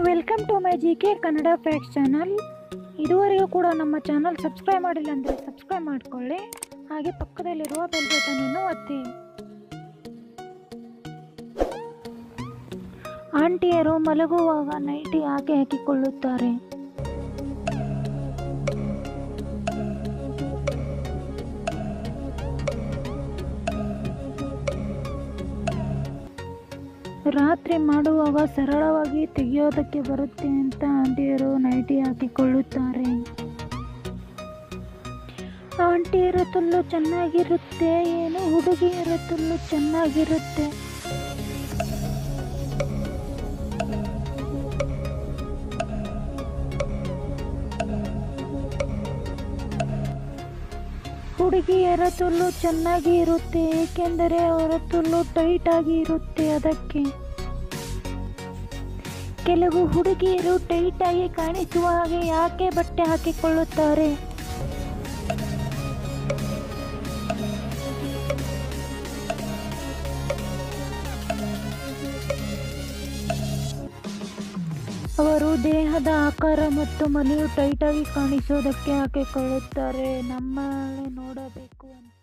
welcome to my G K Kannada facts channel ಇದುವರೆಗೂ ಕೂಡ ನಮ್ಮ ಚಾನಲ್ ಸಬ್ಸ್ಕ್ರೈಬ್ ಮಾಡಿಲ್ಲ ಅಂದರೆ ಸಬ್ಸ್ಕ್ರೈಬ್ ಮಾಡಿಕೊಳ್ಳಿ ಹಾಗೆ ಪಕ್ಕದಲ್ಲಿರುವ ಬೆಲ್ ಬಟನನ್ನು ಒತ್ತಿ ಆಂಟಿಯರು ಮಲಗುವಾಗ ನೈಟಿ ಹಾಕಿ ಹಾಕಿಕೊಳ್ಳುತ್ತಾರೆ ರಾತ್ರಿ ಮಾಡುವಾಗ ಸರಳವಾಗಿ ತೆಗೆಯೋದಕ್ಕೆ ಬರುತ್ತೆ ಅಂತ ಆಂಟಿಯರು ನೈಟಿ ಹಾಕಿಕೊಳ್ಳುತ್ತಾರೆ ಆಂಟಿಯರ ತುಲ್ಲು ಚೆನ್ನಾಗಿರುತ್ತೆ ಏನು ಹುಡುಗಿಯರ ತುಲ್ಲು ಚೆನ್ನಾಗಿರುತ್ತೆ ಹುಡುಗಿಯರ ತುಲ್ಲು ಚೆನ್ನಾಗಿ ಇರುತ್ತೆ ಏಕೆಂದರೆ ಅವರ ತುಲ್ಲು ಟೈಟ್ ಆಗಿ ಇರುತ್ತೆ ಅದಕ್ಕೆ ಕೆಲವು ಹುಡುಗಿಯರು ಟೈಟ್ ಆಗಿ ಕಾಣಿಸುವ ಹಾಗೆ ಯಾಕೆ ಬಟ್ಟೆ ಹಾಕಿಕೊಳ್ಳುತ್ತಾರೆ ಅವರು ದೇಹದ ಆಕಾರ ಮತ್ತು ಮನೆಯು ಟೈಟ್ ಆಗಿ ಕಾಣಿಸೋದಕ್ಕೆ ಹಾಕಿಕೊಳ್ಳುತ್ತಾರೆ ನಮ್ಮನ್ನೇ ನೋಡಬೇಕು ಅಂತ